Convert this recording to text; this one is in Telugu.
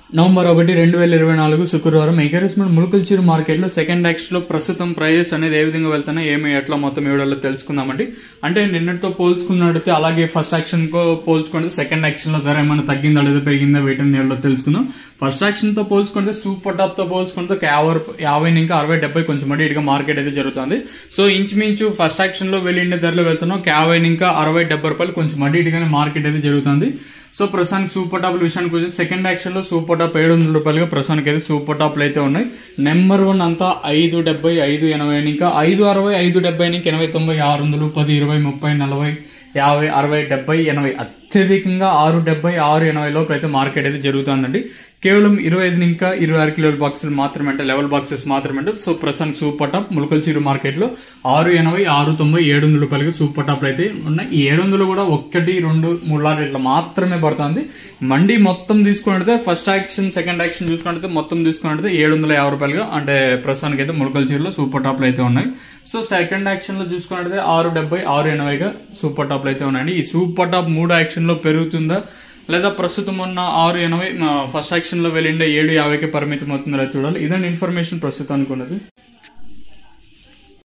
నవంబర్ ఒకటి రెండు వేల ఇరవై నాలుగు శుక్రవారం ఎగరేస్మెంట్ ములుకల్చీరు మార్కెట్ లో సెకండ్ యాక్స్ లో ప్రస్తుతం ప్రైజెస్ అనేది ఏ విధంగా వెళ్తున్నాయి ఏమి ఎట్లా మొత్తం ఈ వీడియోలో తెలుసుకుందామండి అంటే నిన్నటితో పోల్చుకున్నట్టయితే అలాగే ఫస్ట్ యాక్షన్ కో పోల్చుకుంటే సెకండ్ యాక్షన్ లో ధర ఏమైనా తగ్గిందా లేదా పెరిగిందా వీటిని వీడియోలో తెలుసుకుందాం ఫస్ట్ యాక్షన్ తో పోల్చుకుంటే సూపర్ టాప్ తో పోల్చుకుంటే యాభై యాభై ఇంకా అరవై డెబ్బై కొంచెం అటు ఇటుగా మార్కెట్ అయితే జరుగుతుంది సో ఇంచుమించు ఫస్ట్ యాక్షన్ లో వెళ్ళిండే ధరలో వెళ్తున్నాం యాభై ఇంకా అరవై డెబ్బై రూపాయలు కొంచెం అటు ఇటుగానే మార్కెట్ అయితే జరుగుతుంది సో ప్రస్తుతానికి సూపర్ టాప్ విషయానికి వచ్చి సెకండ్ యాక్షన్ లో సూపర్ టాప్ ఏడు వందల రూపాయలుగా ప్రస్తుతానికి అయితే సూపర్ టాప్లు అయితే ఉన్నాయి నెంబర్ వన్ అంతా ఐదు డెబ్బై ఐదు ఎనభై ఇంకా ఐదు అరవై ఐదు డెబ్బై ఇంకా ఎనభై తొంభై ఆరు వందలు పది ఇరవై ముప్పై నలభై యాభై అరవై డెబ్బై ఎనభై అత్యధికంగా ఆరు డెబ్బై ఆరు ఎనభై లోపు అయితే మార్కెట్ అయితే జరుగుతుందండి కేవలం ఇరవై ఐదు ఇంకా ఇరవై ఆరు కిలోల బాక్సులు మాత్రమే అంటే లెవెల్ బాక్సెస్ మాత్రమే అంటే సో ప్రస్తుతానికి సూపర్ టాప్ ములకల్ చీరు మార్కెట్ లో ఆరు ఎనభై ఆరు తొంభై ఏడు వందల రూపాయలకి సూపర్ టాప్లు అయితే ఉన్నాయి ఈ ఏడు వందలు కూడా ఒకటి రెండు మూడు లాట్ ఇట్లా మాత్రమే పడుతుంది మండి మొత్తం తీసుకున్నట్టే ఫస్ట్ యాక్షన్ సెకండ్ యాక్షన్ చూసుకున్నట్టే మొత్తం తీసుకున్నట్టే ఏడు వందల యాభై రూపాయలుగా అంటే ప్రస్తుతానికి అయితే ములకల్ చీరులో సూపర్ టాప్లు అయితే ఉన్నాయి సో సెకండ్ యాక్షన్ లో చూసుకున్నట్టే ఆరు డెబ్బై ఆరు ఎనభైగా సూపర్ టాప్లు అయితే ఉన్నాయండి ఈ సూపర్ టాప్ మూడు యాక్షన్ లో పెరుగుతుందా లేదా ప్రస్తుతం ఉన్న ఆరు ఎనభై ఫస్ట్ యాక్షన్ లో వెళ్ళిండే ఏడు యాభైకి పరిమితం అవుతుందో చూడాలి ఇదండి ఇన్ఫర్మేషన్ ప్రస్తుతానికి ఉన్నది